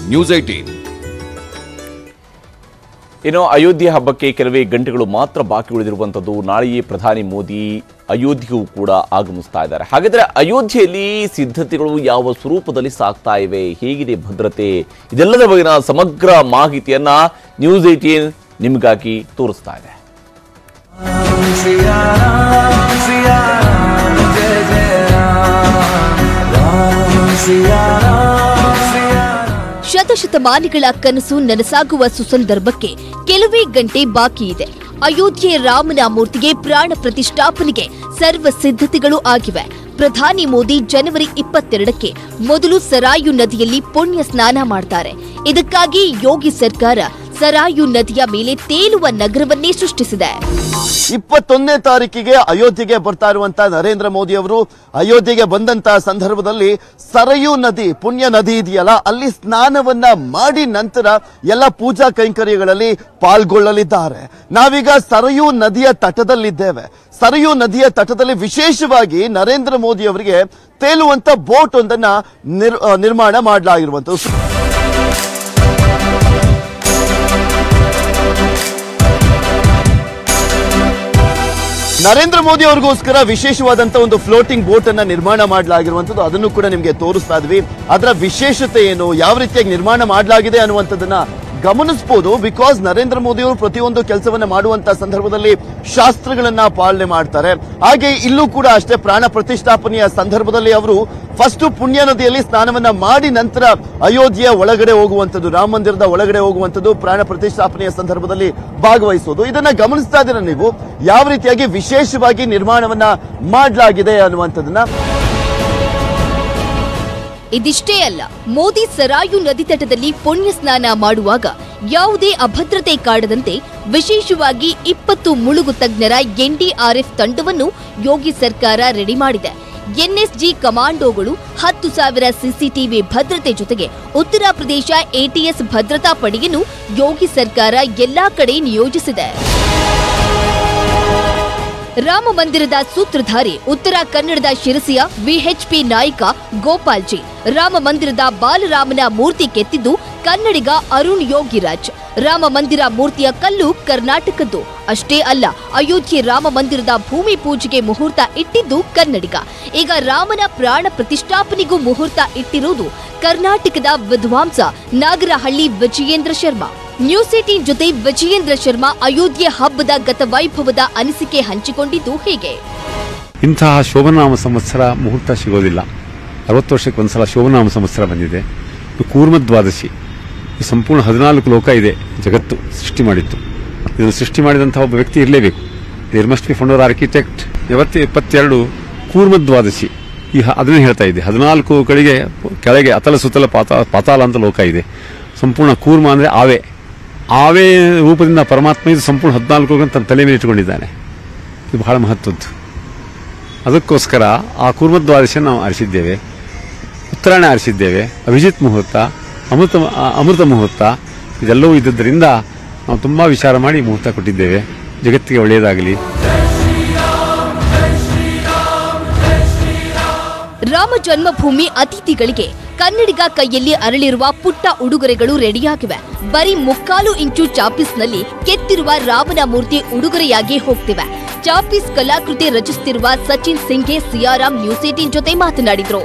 news eighteen ಇನ್ನು ಅಯೋಧ್ಯೆ ಹಬ್ಬಕ್ಕೆ ಕೆಲವೇ ಗಂಟೆಗಳು ಮಾತ್ರ ಬಾಕಿ ಉಳಿದಿರುವಂಥದ್ದು ನಾಳೆಯೇ ಪ್ರಧಾನಿ ಮೋದಿ ಅಯೋಧ್ಯೆಗೂ ಕೂಡ ಆಗಮಿಸ್ತಾ ಇದ್ದಾರೆ ಹಾಗಾದ್ರೆ ಅಯೋಧ್ಯೆಯಲ್ಲಿ ಸಿದ್ಧತೆಗಳು ಯಾವ ಸ್ವರೂಪದಲ್ಲಿ ಸಾಗ್ತಾ ಇವೆ ಹೇಗಿದೆ ಭದ್ರತೆ ಇದೆಲ್ಲದರ ಬಗೆಗಿನ ಸಮಗ್ರ ಮಾಹಿತಿಯನ್ನ ನ್ಯೂಸ್ ಏಟೀನ್ ನಿಮಗಾಗಿ ತೋರಿಸ್ತಾ ಇದೆ ಶತಶತಮಾನಿಗಳ ಕನಸು ನನಸಾಗುವ ಸುಸಂದರ್ಭಕ್ಕೆ ಕೆಲವೇ ಗಂಟೆ ಬಾಕಿ ಇದೆ ಅಯೋಧ್ಯೆ ರಾಮನ ಮೂರ್ತಿಗೆ ಪ್ರಾಣ ಪ್ರತಿಷ್ಠಾಪನೆಗೆ ಸರ್ವ ಸಿದ್ಧತೆಗಳು ಆಗಿವೆ ಪ್ರಧಾನಿ ಮೋದಿ ಜನವರಿ ಇಪ್ಪತ್ತೆರಡಕ್ಕೆ ಮೊದಲು ಸರಾಯು ನದಿಯಲ್ಲಿ ಪುಣ್ಯ ಸ್ನಾನ ಮಾಡ್ತಾರೆ ಇದಕ್ಕಾಗಿ ಯೋಗಿ ಸರ್ಕಾರ ಸರಾಯು ನದಿಯ ಮೇಲೆ ತೇಲುವ ನಗರವನ್ನೇ ಸೃಷ್ಟಿಸಿದೆ ಇಪ್ಪತ್ತೊಂದನೇ ತಾರೀಕಿಗೆ ಅಯೋಧ್ಯೆಗೆ ಬರ್ತಾ ಇರುವಂತ ನರೇಂದ್ರ ಮೋದಿ ಅವರು ಅಯೋಧ್ಯೆಗೆ ಬಂದಂತಹ ಸಂದರ್ಭದಲ್ಲಿ ಸರಯೂ ನದಿ ಪುಣ್ಯ ನದಿ ಇದೆಯಲ್ಲ ಅಲ್ಲಿ ಸ್ನಾನವನ್ನ ಮಾಡಿ ನಂತರ ಎಲ್ಲ ಪೂಜಾ ಕೈಂಕರ್ಯಗಳಲ್ಲಿ ಪಾಲ್ಗೊಳ್ಳಲಿದ್ದಾರೆ ನಾವೀಗ ಸರಯೂ ನದಿಯ ತಟದಲ್ಲಿದ್ದೇವೆ ಸರಯೂ ನದಿಯ ತಟದಲ್ಲಿ ವಿಶೇಷವಾಗಿ ನರೇಂದ್ರ ಮೋದಿ ಅವರಿಗೆ ತೇಲುವಂತ ಬೋಟ್ ಒಂದನ್ನ ನಿರ್- ಆ, ನಿರ್ಮಾಣ ಮಾಡಲಾಗಿರುವಂತದ್ದು ನರೇಂದ್ರ ಮೋದಿ ಅವ್ರಿಗೋಸ್ಕರ ವಿಶೇಷವಾದಂತ ಒಂದು ಫ್ಲೋಟಿಂಗ್ ಬೋಟ್ ಅನ್ನ ನಿರ್ಮಾಣ ಮಾಡಲಾಗಿರುವಂತದ್ದು ಅದನ್ನು ಕೂಡ ನಿಮಗೆ ತೋರಿಸ್ತಾ ಇದ್ವಿ ಅದರ ವಿಶೇಷತೆ ಏನು ಯಾವ ರೀತಿಯಾಗಿ ನಿರ್ಮಾಣ ಮಾಡಲಾಗಿದೆ ಅನ್ನುವಂಥದ್ದನ್ನ ಗಮನಿಸಬಹುದು ಬಿಕಾಸ್ ನರೇಂದ್ರ ಮೋದಿ ಅವರು ಪ್ರತಿಯೊಂದು ಕೆಲಸವನ್ನ ಮಾಡುವಂತ ಸಂದರ್ಭದಲ್ಲಿ ಶಾಸ್ತ್ರಗಳನ್ನ ಪಾಲನೆ ಮಾಡ್ತಾರೆ ಹಾಗೆ ಇಲ್ಲೂ ಕೂಡ ಅಷ್ಟೇ ಪ್ರಾಣ ಪ್ರತಿಷ್ಠಾಪನೆಯ ಸಂದರ್ಭದಲ್ಲಿ ಅವರು ಫಸ್ಟ್ ಪುಣ್ಯ ನದಿಯಲ್ಲಿ ಸ್ನಾನವನ್ನ ಮಾಡಿ ನಂತರ ಅಯೋಧ್ಯೆಯ ಒಳಗಡೆ ಹೋಗುವಂತದ್ದು ರಾಮ ಮಂದಿರದ ಒಳಗಡೆ ಹೋಗುವಂತದ್ದು ಪ್ರಾಣ ಪ್ರತಿಷ್ಠಾಪನೆಯ ಸಂದರ್ಭದಲ್ಲಿ ಭಾಗವಹಿಸೋದು ಇದನ್ನ ಗಮನಿಸ್ತಾ ಇದ್ದೀರಾ ನೀವು ಯಾವ ರೀತಿಯಾಗಿ ವಿಶೇಷವಾಗಿ ನಿರ್ಮಾಣವನ್ನ ಮಾಡಲಾಗಿದೆ ಅನ್ನುವಂಥದ್ದನ್ನ ಇದಿಷ್ಟೇ ಅಲ್ಲ ಮೋದಿ ಸರಾಯು ನದಿ ತಟದಲ್ಲಿ ಪುಣ್ಯ ಸ್ನಾನ ಮಾಡುವಾಗ ಯಾವುದೇ ಅಭದ್ರತೆ ಕಾಡದಂತೆ ವಿಶೇಷವಾಗಿ ಇಪ್ಪತ್ತು ಮುಳುಗು ತಜ್ಞರ ಎನ್ಡಿಆರ್ಎಫ್ ತಂಡವನ್ನು ಯೋಗಿ ಸರ್ಕಾರ ರೆಡಿ ಮಾಡಿದೆ ಎನ್ಎಸ್ಜಿ ಕಮಾಂಡೋಗಳು ಹತ್ತು ಸಾವಿರ ಸಿಸಿಟಿವಿ ಭದ್ರತೆ ಜೊತೆಗೆ ಉತ್ತರ ಪ್ರದೇಶ ಎಟಿಎಸ್ ಭದ್ರತಾ ಪಡೆಯನ್ನು ಯೋಗಿ ಸರ್ಕಾರ ಎಲ್ಲಾ ಕಡೆ ನಿಯೋಜಿಸಿದೆ ರಾಮ ಮಂದಿರದ ಸೂತ್ರಧಾರಿ ಉತ್ತರ ಕನ್ನಡದ ಶಿರಸಿಯ ವಿಎಚ್ಪಿ ನಾಯಕ ಗೋಪಾಲ್ ಜಿ ರಾಮ ಮಂದಿರದ ಬಾಲರಾಮನ ಮೂರ್ತಿ ಕೆತ್ತಿದ್ದು ಕನ್ನಡಿಗ ಅರುಣ್ ಯೋಗಿರಾಜ್ ರಾಮ ಮಂದಿರ ಮೂರ್ತಿಯ ಕಲ್ಲು ಕರ್ನಾಟಕದ್ದು ಅಷ್ಟೇ ಅಲ್ಲ ಅಯೋಧ್ಯೆ ರಾಮ ಮಂದಿರದ ಭೂಮಿ ಪೂಜೆಗೆ ಮುಹೂರ್ತ ಇಟ್ಟಿದ್ದು ಕನ್ನಡಿಗ ಈಗ ರಾಮನ ಪ್ರಾಣ ಪ್ರತಿಷ್ಠಾಪನೆಗೂ ಮುಹೂರ್ತ ಇಟ್ಟಿರುವುದು ಕರ್ನಾಟಕದ ವಿದ್ವಾಂಸ ನಾಗರಹಳ್ಳಿ ವಿಜಯೇಂದ್ರ ಶರ್ಮಾ ನ್ಯೂಸ್ ಏಟೀನ್ ಜೊತೆ ವಿಜಯೇಂದ್ರ ಶರ್ಮಾ ಅಯೋಧ್ಯೆ ಹಬ್ಬದ ಗತವೈಭವದ ಅನಿಸಿಕೆ ಹಂಚಿಕೊಂಡಿದ್ದು ಹೀಗೆ ಇಂತಹ ಶೋಭನಾಮ ಸಂವತ್ಸರ ಮುಹೂರ್ತ ಸಿಗೋದಿಲ್ಲ ಅರವತ್ತು ವರ್ಷಕ್ಕೆ ಒಂದ್ಸಲ ಶೋಭನಾಮ ಸಂವತ್ಸರ ಬಂದಿದೆ ಇದು ಕೂರ್ಮ ದ್ವಾದಶಿ ಈ ಸಂಪೂರ್ಣ ಹದಿನಾಲ್ಕು ಲೋಕ ಇದೆ ಜಗತ್ತು ಸೃಷ್ಟಿ ಮಾಡಿತ್ತು ಇದನ್ನು ಸೃಷ್ಟಿ ಮಾಡಿದಂತಹ ಒಬ್ಬ ವ್ಯಕ್ತಿ ಇರಲೇಬೇಕು there must be founder architect ಯಾವತ್ತು ಇಪ್ಪತ್ತೆರಡು ಕೂರ್ಮ ದ್ವಾದಶಿ ಈ ಹ- ಅದನ್ನೇ ಹೇಳ್ತಾ ಇದೆ ಹದಿನಾಲ್ಕು ಕಡೆಗೆ ಕೆಳಗೆ ಅತಲ ಸುತ್ತಲ ಪಾತ ಪಾತಾಳ ಅಂತ ಲೋಕ ಇದೆ ಸಂಪೂರ್ಣ ಕೂರ್ಮ ಅಂದರೆ ಆವೆ ಆವೆ ರೂಪದಿಂದ ಪರಮಾತ್ಮ ಇದು ಸಂಪೂರ್ಣ ಹದಿನಾಲ್ಕು ಲೋಕ ತನ್ನ ತಲೆ ಮೇಲೆ ಇಟ್ಟುಕೊಂಡಿದ್ದಾನೆ ಇದು ಬಹಳ ಮಹತ್ವದ್ದು ಅದಕ್ಕೋಸ್ಕರ ಆ ಕೂರ್ಮದ್ವಾದಶಿ ನಾವು ಆರಿಸಿದ್ದೇವೆ ಉತ್ತರಾಯಣ ಆರಿಸಿದ್ದೇವೆ ಅಭಿಜಿತ್ ಮುಹೂರ್ತ ಅಮೃತ ಆ, ಅಮೃತ ಮುಹೂರ್ತ ಇದೆಲ್ಲವೂ ಇದ್ದದ್ದರಿಂದ ನಾವು ತುಂಬಾ ವಿಚಾರ ಮಾಡಿ ಮುಹೂರ್ತ ಕೊಟ್ಟಿದ್ದೇವೆ ಜಗತ್ತಿಗೆ ಒಳ್ಳೆಯದಾಗಲಿ ರಾಮ ಜನ್ಮಭೂಮಿ ಅತಿಥಿಗಳಿಗೆ ಕನ್ನಡಿಗ ಕೈಯಲ್ಲಿ ಅರಳಿರುವ ಪುಟ್ಟ ಉಡುಗೊರೆಗಳು ರೆಡಿಯಾಗಿವೆ ಬರೀ ಮುಕ್ಕಾಲು ಇಂಚು ಚಾಪೀಸ್ನಲ್ಲಿ ಕೆತ್ತಿರುವ ರಾಮನ ಮೂರ್ತಿ ಉಡುಗೊರೆಯಾಗಿ ಹೋಗ್ತಿವೆ ಚಾಪೀಸ್ ಕಲಾಕೃತಿ ರಚಿಸುತ್ತಿರುವ ಸಚಿನ್ ಸಿಂಘೆ ಸಿಯಾರಾಮ್ ನ್ಯೂಸ್ ಏಟೀನ್ ಜೊತೆ ಮಾತನಾಡಿದ್ರು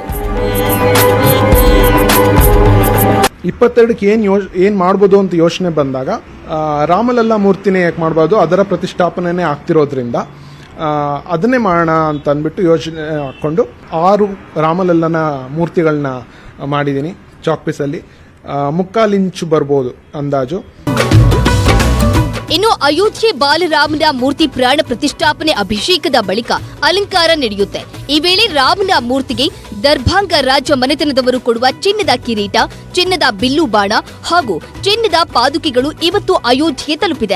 ಇಪ್ಪತ್ತೆರಡಕ್ಕೆ ಏನು ಯೋಚ್ ಏನು ಮಾಡ್ಬೋದು ಅಂತ ಯೋಚನೆ ಬಂದಾಗ ಆ, ರಾಮಲಲ್ಲ ಮೂರ್ತಿನೇ ಯಾಕೆ ಮಾಡ್ಬೋದು ಅದರ ಪ್ರತಿಷ್ಠಾಪನೆನೇ ಆಗ್ತಿರೋದ್ರಿಂದ ಆ, ಅದನ್ನೇ ಮಾಡೋಣ ಅಂತ ಅಂದ್ಬಿಟ್ಟು ಯೋಚನೆ ಹಾಕ್ಕೊಂಡು ಆರು ರಾಮಲಲ್ಲನ ಮೂರ್ತಿಗಳನ್ನ ಮಾಡಿದ್ದೀನಿ ಚಾಕ್ ಪೀಸಲ್ಲಿ ಆ, ಮುಕ್ಕಾಲು ಇಂಚು ಬರ್ಬೋದು ಅಂದಾಜು ಇನ್ನು ಅಯೋಧ್ಯೆ ಬಾಲರಾಮನ ಮೂರ್ತಿ ಪ್ರಾಣ ಪ್ರತಿಷ್ಠಾಪನೆ ಅಭಿಷೇಕದ ಬಳಿಕ ಅಲಂಕಾರ ನಡೆಯುತ್ತೆ ಈ ವೇಳೆ ರಾಮನ ಮೂರ್ತಿಗೆ ದರ್ಭಾಂಗ ರಾಜ ಮನೆತನದವರು ಕೊಡುವ ಚಿನ್ನದ ಕಿರೀಟ ಚಿನ್ನದ ಬಿಲ್ಲು ಬಾಣ ಹಾಗೂ ಚಿನ್ನದ ಪಾದುಕೆಗಳು ಇವತ್ತು ಅಯೋಧ್ಯೆ ತಲುಪಿದೆ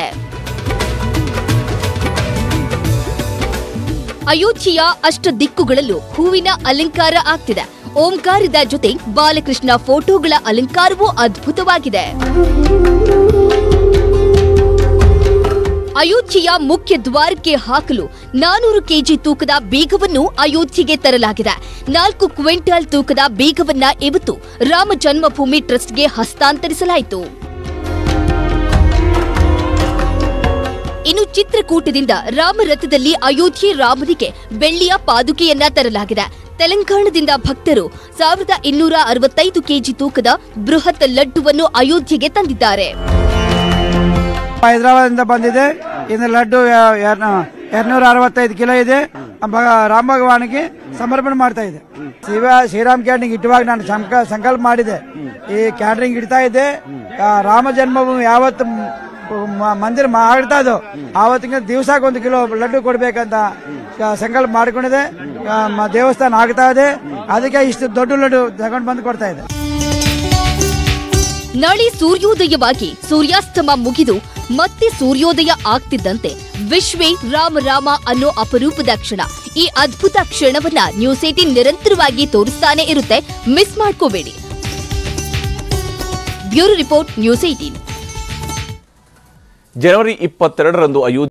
ಅಯೋಧ್ಯೆಯ ಅಷ್ಟ ದಿಕ್ಕುಗಳಲ್ಲೂ ಹೂವಿನ ಅಲಂಕಾರ ಆಗ್ತಿದೆ ಓಂಕಾರದ ಜೊತೆ ಬಾಲಕೃಷ್ಣ ಫೋಟೋಗಳ ಅಲಂಕಾರವೂ ಅದ್ಭುತವಾಗಿದೆ ಅಯೋಧ್ಯೆಯ ಮುಖ್ಯ ದ್ವಾರಕ್ಕೆ ಹಾಕಲು ನಾನೂರು ಕೆಜಿ ತೂಕದ ಬೀಗವನ್ನು ಅಯೋಧ್ಯೆಗೆ ತರಲಾಗಿದೆ ನಾಲ್ಕು ಕ್ವಿಂಟಾಲ್ ತೂಕದ ಬೀಗವನ್ನ ಇವತ್ತು ರಾಮ ಜನ್ಮಭೂಮಿ ಟ್ರಸ್ಟ್ಗೆ ಹಸ್ತಾಂತರಿಸಲಾಯಿತು ಇನ್ನು ಚಿತ್ರಕೂಟದಿಂದ ರಾಮರಥದಲ್ಲಿ ಅಯೋಧ್ಯೆ ರಾಮನಿಗೆ ಬೆಳ್ಳಿಯ ಪಾದುಕೆಯನ್ನ ತರಲಾಗಿದೆ ತೆಲಂಗಾಣದಿಂದ ಭಕ್ತರು ಸಾವಿರದ ಇನ್ನೂರ ಅರವತ್ತೈದು ಕೆಜಿ ತೂಕದ ಬೃಹತ್ ಲಡ್ಡುವನ್ನು ಅಯೋಧ್ಯೆಗೆ ತಂದಿದ್ದಾರೆ ಹೈದರಾಬಾದಿಂದ ಬಂದಿದೆ ಇನ್ನು ಲಡ್ಡು ಎರಡ್ನೂರ ಅರವತ್ತೈದು ಕಿಲೋ ಇದೆ ಭಗ- ರಾಮ ಭಗವಾನಿಗೆ ಸಮರ್ಪಣೆ ಮಾಡ್ತಾ ಇದೆ ಶಿವ ಶ್ರೀರಾಮ್ ಕ್ಯಾಂಟರಿಂಗ್ ಇಟ್ಟುವಾಗ ನಾನು ಸಂಕ ಸಂಕಲ್ಪ ಮಾಡಿದೆ ಈ ಕ್ಯಾಂಟರಿಂಗ್ ಇಡ್ತಾ ಇದ್ದೆ ಆ, ರಾಮ ಜನ್ಮಭೂಮಿ ಯಾವತ್ತು ಮ್- ಮ- ಮಂದಿರ ಮಾಡ್ತಾ ಇದ್ದೋ ಆವತ್ತಿನ ದಿವಸಕ್ಕೆ ಒಂದು ಕಿಲೋ ಲಡ್ಡು ಕೊಡ್ಬೇಕಂತ ಆ, ಸಂಕಲ್ಪ ಮಾಡಿಕೊಂಡಿದೆ ಆ, ಮ- ದೇವಸ್ಥಾನ ಆಗ್ತಾ ಇದೆ ಅದಕ್ಕೆ ಇಷ್ಟು ದೊಡ್ಡ ಲಡ್ಡು ತಗೊಂಡು ಬಂದು ಕೊಡ್ತಾ ಇದೆ ನಾಳೆ ಸೂರ್ಯೋದಯವಾಗಿ ಸೂರ್ಯಾಸ್ತಮ ಮುಗಿದು ಮತ್ತೆ ಸೂರ್ಯೋದಯ ಆಗ್ತಿದ್ದಂತೆ ವಿಶ್ವೇ ರಾಮ ರಾಮ ಅನ್ನೋ ಅಪರೂಪದ ಕ್ಷಣ ಈ ಅದ್ಭುತ ಕ್ಷಣವನ್ನ ನ್ಯೂಸ್ ಏಟೀನ್ ನಿರಂತರವಾಗಿ ತೋರಿಸ್ತಾನೆ ಇರುತ್ತೆ ಮಿಸ್ ಮಾಡ್ಕೋಬೇಡಿ ಬ್ಯೂರೋ ರಿಪೋರ್ಟ್ ನ್ಯೂಸ್ ಏಟೀನ್ ಜನವರಿ ಇಪ್ಪತ್ತೆರಡರಂದು ಅಯೋಧ್ಯೆ